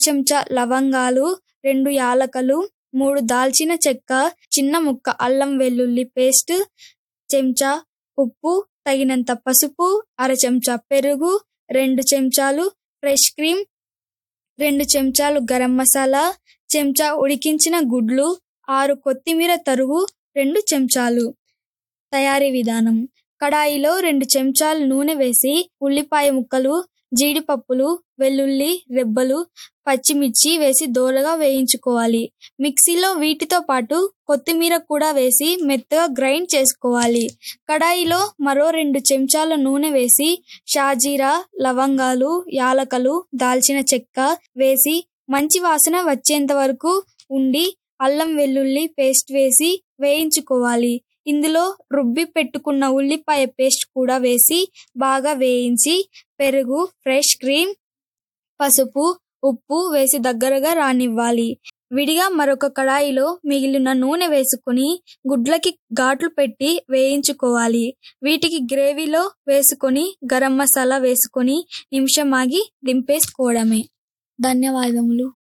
చెంచా లవంగాలు రెండు యాలకలు మూడు దాల్చిన చెక్క చిన్న ముక్క అల్లం వెల్లుల్లి పేస్ట్ చెంచా ఉప్పు తగినంత పసుపు అర చెంచా పెరుగు రెండు చెంచాలు ఫ్రెష్ క్రీమ్ రెండు చెంచాలు గరం మసాలా చెంచా ఉడికించిన గుడ్లు ఆరు కొత్తిమీర తరుగు రెండు చెంచాలు తయారీ విధానం కడాయిలో రెండు చెంచాలు నూనె వేసి ఉల్లిపాయ ముక్కలు జీడిపప్పులు వెల్లుల్లి రెబ్బలు పచ్చిమిర్చి వేసి దోరగా వేయించుకోవాలి మిక్సీలో వీటితో పాటు కొత్తిమీర కూడా వేసి మెత్తగా గ్రైండ్ చేసుకోవాలి కడాయిలో మరో రెండు చెంచాల నూనె వేసి షాజీరా లవంగాలు యాలకలు దాల్చిన చెక్క వేసి మంచి వాసన వచ్చేంత వరకు ఉండి అల్లం వెల్లుల్లి పేస్ట్ వేసి వేయించుకోవాలి ఇందులో రుబ్బి పెట్టుకున్న ఉల్లిపాయ పేస్ట్ కూడా వేసి బాగా వేయించి పెరుగు ఫ్రెష్ క్రీమ్ పసుపు ఉప్పు వేసి దగ్గరగా రానివ్వాలి విడిగా మరొక కడాయిలో మిగిలిన నూనె వేసుకుని గుడ్లకి ఘాట్లు పెట్టి వేయించుకోవాలి వీటికి గ్రేవీలో వేసుకొని గరం మసాలా వేసుకొని నిమిషం ఆగి దింపేసుకోవడమే ధన్యవాదములు